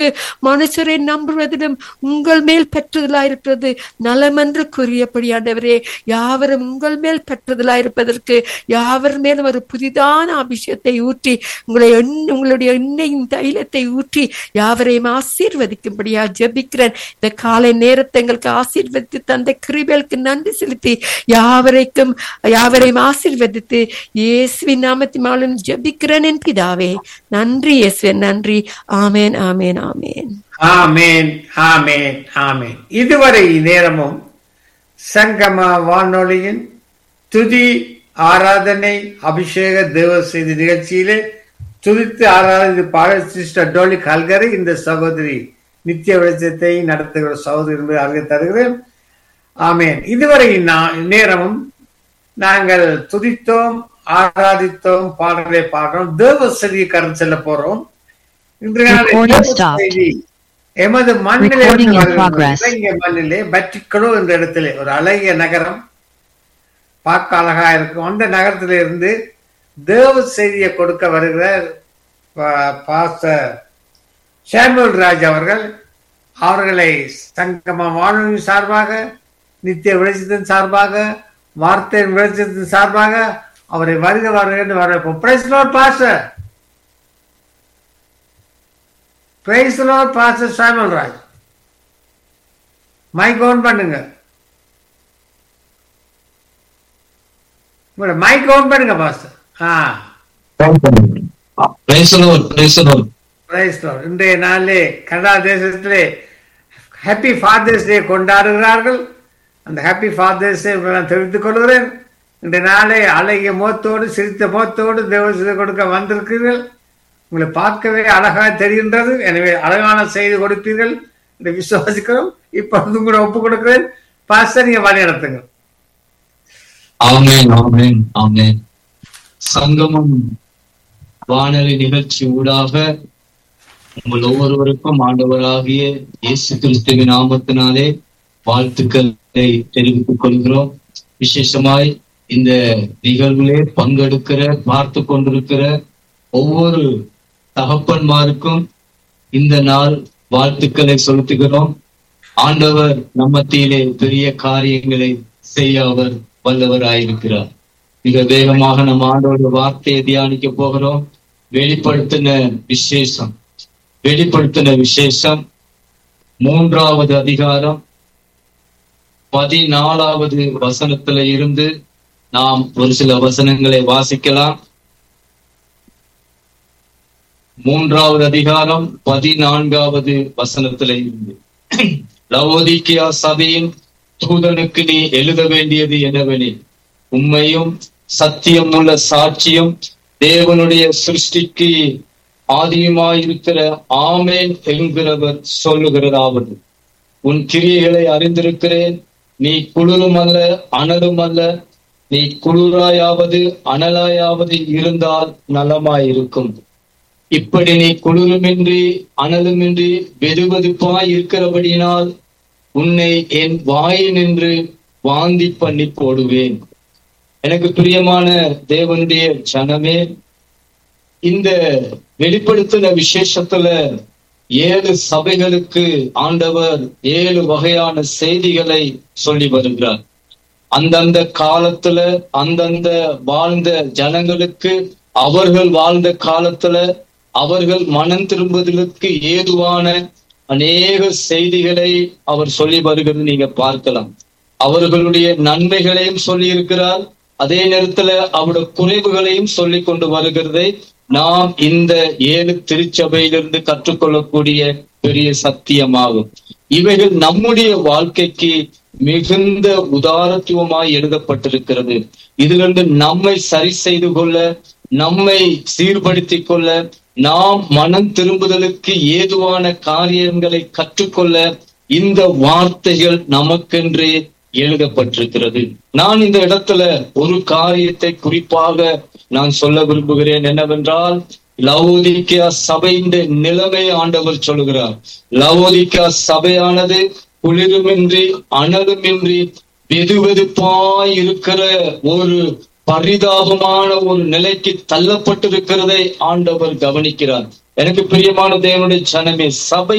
மனுஷரை நம்புவதிலும் உங்கள் மேல் பெற்றதலாயிருக்கிறது நலமென்று கூறியபடி ஆண்டவரே யாவரும் உங்கள் மேல் பெற்றதலாயிருப்பதற்கு யாவர் மேலும் ஒரு புதிதான அபிஷேகத்தை ஊற்றி உங்களை எண்ண- உங்களுடைய எண்ணெயின் தைலத்தை ஊற்றி யாவரையும் ஆசீர்வதிக்கும்படியா ஜெபிக்கிறேன் இந்த காலை நேரத்தை எங்களுக்கு ஆசீர்வதித்து தந்த கிருபேலுக்கு நன்றி செலுத்தி யாவரைக்கும் யாவரையும் ஆசீர்வதித்து இயேசுவின் நாமத்தின் மூலம் ஜெபிக்கிறேன் என் பிதாவே நன்றி இயேசுவே நன்றி ஆமேன் ஆமேன் ஆமேன் ஆமேன் ஆமேன் ஆமேன் இதுவரை நேரமும் சங்கம வானொலியின் துதி ஆராதனை அபிஷேக தேவ செய்தி நிகழ்ச்சியிலே துதித்து ஆராதனை பாட சிஸ்டர் டோலி கல்கரை இந்த சகோதரி நித்திய வெளிச்சத்தை நடத்துகிற சகோதரி என்பதை அறிய தருகிறேன் ஆமேன் இதுவரை நா- நேரமும் நாங்கள் துதித்தோம் ஆராதித்தோம் பாடலை பாடுறோம் தேவ செய்தியை கடந்து செல்ல போறோம் இன்றைய நாள் Recording தேவ stopped. செய்தி எமது மண்ணிலே Recording in இருந்து வருகிறது. progress. இலங்கை மண்ணிலே பட்டிக்கலோ என்ற இடத்திலே ஒரு அழகிய நகரம் பார்க்க அழகா இருக்கும் அந்த நகரத்தில இருந்து தேவ செய்தியை கொடுக்க வருகிற பாஸ்டர் சாமுவல் ராஜ் அவர்கள் அவர்களை சங்கம வானொலி சார்பாக நித்திய வெளிச்சத்தின் சார்பாக வார்த்தையின் வெளிச்சத்தின் சார்பாக அவரை வருக வருக என்று வரவேற்போம் praise Lord pastor praise Lord pastor Samuel Raj mic on பண்ணுங்க உங்களோட மைக் ஆன் பண்ணுங்க பாஸ்டர் ஆ Praise the Lord, praise the Lord. Praise Lord இன்றைய நாளிலே கனடா தேசத்திலே ஹாப்பி ஃபாதர்ஸ் டே கொண்டாடுகிறார்கள் அந்த ஹாப்பி ஃபாதர்ஸ் டே நான் தெரிவித்துக் கொள்கிறேன் இன்றைய நாளே அழகிய முகத்தோடு சிரித்த முகத்தோடு தேவசத்தை கொடுக்க வந்திருக்கிறீர்கள் உங்களை பார்க்கவே அழகாக தெரிகின்றது எனவே அழகான செய்தி கொடுப்பீர்கள் என்று விசுவாசிக்கிறோம் இப்ப வந்து கூட ஒப்பு கொடுக்கிறேன் பாஸ்டர் நீங்க வழி நடத்துங்க ஆமென் ஆமென் ஆமென் சங்கமம் வானொலி நிகழ்ச்சி ஊடாக உங்கள் ஒவ்வொருவருக்கும் ஆண்டவராகிய இயேசு கிறிஸ்துவின் நாமத்தினாலே வாழ்த்துக்களை தெரிவித்துக் கொள்கிறோம் விசேஷமாய் இந்த நிகழ்விலே பங்கெடுக்கிற பார்த்து கொண்டிருக்கிற ஒவ்வொரு தகப்பன்மாருக்கும் இந்த நாள் வாழ்த்துக்களை செலுத்துகிறோம் ஆண்டவர் நம்மத்திலே பெரிய காரியங்களை செய்ய அவர் வல்லவராயிருக்கிறார் மிக வேகமாக நம்ம ஆண்டோட வார்த்தையை தியானிக்க போகிறோம் வெளிப்படுத்தின விசேஷம் வெளிப்படுத்தின விசேஷம் மூன்றாவது அதிகாரம் பதினாலாவது வசனத்துல இருந்து நாம் ஒரு சில வசனங்களை வாசிக்கலாம் மூன்றாவது அதிகாரம் பதினான்காவது வசனத்துல இருந்து லவோதிக்கியா சபையின் தூதனுக்கு நீ எழுத வேண்டியது என்னவெனில் உண்மையும் சத்தியம் உள்ள சாட்சியம் தேவனுடைய சிருஷ்டிக்கு ஆதியுமாயிருக்கிற ஆமேன் என்கிறவர் சொல்லுகிறதாவது உன் கிரியைகளை அறிந்திருக்கிறேன் நீ குளிரும் அல்ல அனலும் அல்ல நீ குளிராயாவது அனலாயாவது இருந்தால் நலமாயிருக்கும் இப்படி நீ குளிருமின்றி அனலுமின்றி வெதுவெதுப்பாய் இருக்கிறபடியினால் உன்னை என் வாயினின்று வாந்தி பண்ணி போடுவேன் எனக்கு பிரியமான தேவனுடைய ஜனமே இந்த வெளிப்படுத்தின விசேஷத்துல ஏழு சபைகளுக்கு ஆண்டவர் ஏழு வகையான செய்திகளை சொல்லி வருகிறார் அந்தந்த காலத்துல அந்தந்த வாழ்ந்த ஜனங்களுக்கு அவர்கள் வாழ்ந்த காலத்துல அவர்கள் மனம் திரும்புவதற்கு ஏதுவான அநேக செய்திகளை அவர் சொல்லி வருகிறது நீங்க பார்க்கலாம் அவர்களுடைய நன்மைகளையும் சொல்லி இருக்கிறார் அதே நேரத்துல அவருடைய குறைவுகளையும் சொல்லி கொண்டு வருகிறதை நாம் இந்த ஏழு திருச்சபையிலிருந்து கற்றுக்கொள்ளக்கூடிய பெரிய சத்தியமாகும் இவைகள் நம்முடைய வாழ்க்கைக்கு மிகுந்த உதாரத்துவமாய் எழுதப்பட்டிருக்கிறது இதிலிருந்து நம்மை சரி செய்து கொள்ள நம்மை சீர்படுத்திக் கொள்ள நாம் மனம் திரும்புதலுக்கு ஏதுவான காரியங்களை கற்றுக்கொள்ள இந்த வார்த்தைகள் நமக்கென்றே எழுதப்பட்டிருக்கிறது நான் இந்த இடத்துல ஒரு காரியத்தை குறிப்பாக நான் சொல்ல விரும்புகிறேன் என்னவென்றால் லவோதிக்கா சபையின் நிலைமை ஆண்டவர் சொல்லுகிறார் லவோதிக்கா சபையானது குளிருமின்றி அனலுமின்றி வெதுவெதுப்பாய் இருக்கிற ஒரு பரிதாபமான ஒரு நிலைக்கு தள்ளப்பட்டிருக்கிறதை ஆண்டவர் கவனிக்கிறார் எனக்கு பிரியமான தேவனுடைய ஜனமே சபை